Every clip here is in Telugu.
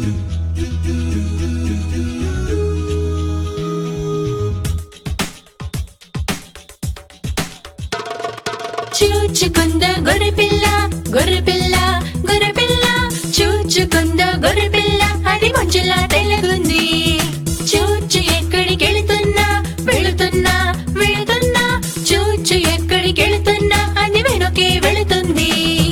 చూచుకుంద గొర్రెపిల్ల గొర్రెపిల్ల గొర్రెపిల్ల చూచుకుంద గొర్రెపిల్ల అది మంచులా తెలగుంది చూచు ఎక్కడికి వెళుతున్నా వెళుతున్నా వెళుతున్నా చూచు ఎక్కడికి వెళుతున్నా అది వెనుకే వెళుతుంది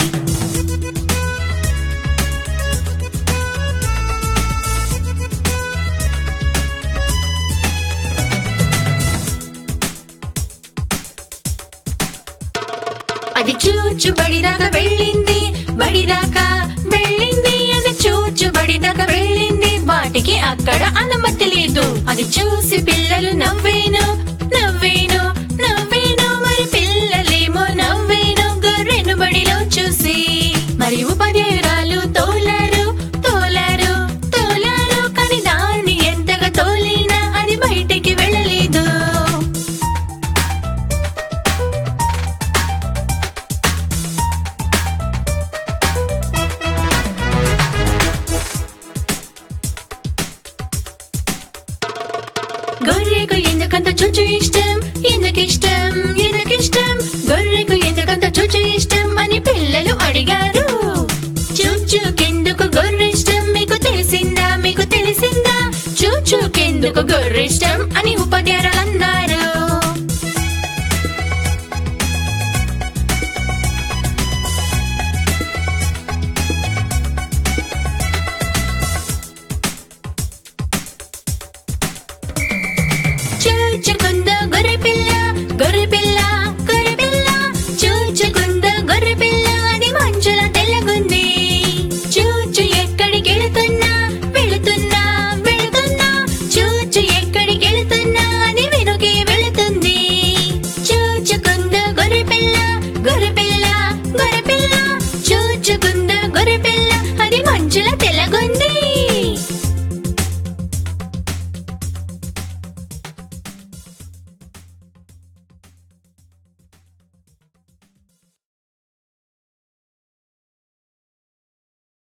అది చూచు బడిదాకా వెళ్ళింది బడిదాకా వెళ్ళింది అది చూచు బడిదాకా వెళ్ళింది వాటికి అక్కడ అనుమతి లేదు అది చూసి పిల్లలు నవ్వేను నవ్వేను నవ్వేను మరి పిల్లలేమో నవ్వేను గొర్రెను బడిలో చూసి మరి ఉపాధ్యాయురాలు తోలారు తోలారు తోలారు కానీ దాన్ని ఎంతగా తోలినా అది బయటికి వెళ్ళలేదు గొర్రెకు ఎందుకంత చుచ్చు ఇష్టం ఎందుకు ఇష్టం ఎందుకు ఇష్టం గొర్రెకు ఎందుకంత చుచ్చు ఇష్టం అని పిల్లలు అడిగారు చూచుకెందుకు గొర్రె ఇష్టం మీకు తెలిసిందా మీకు తెలిసిందా చూచుకెందుకు గొర్రె ఇష్టం అని ఉపాధ్యాయురాలు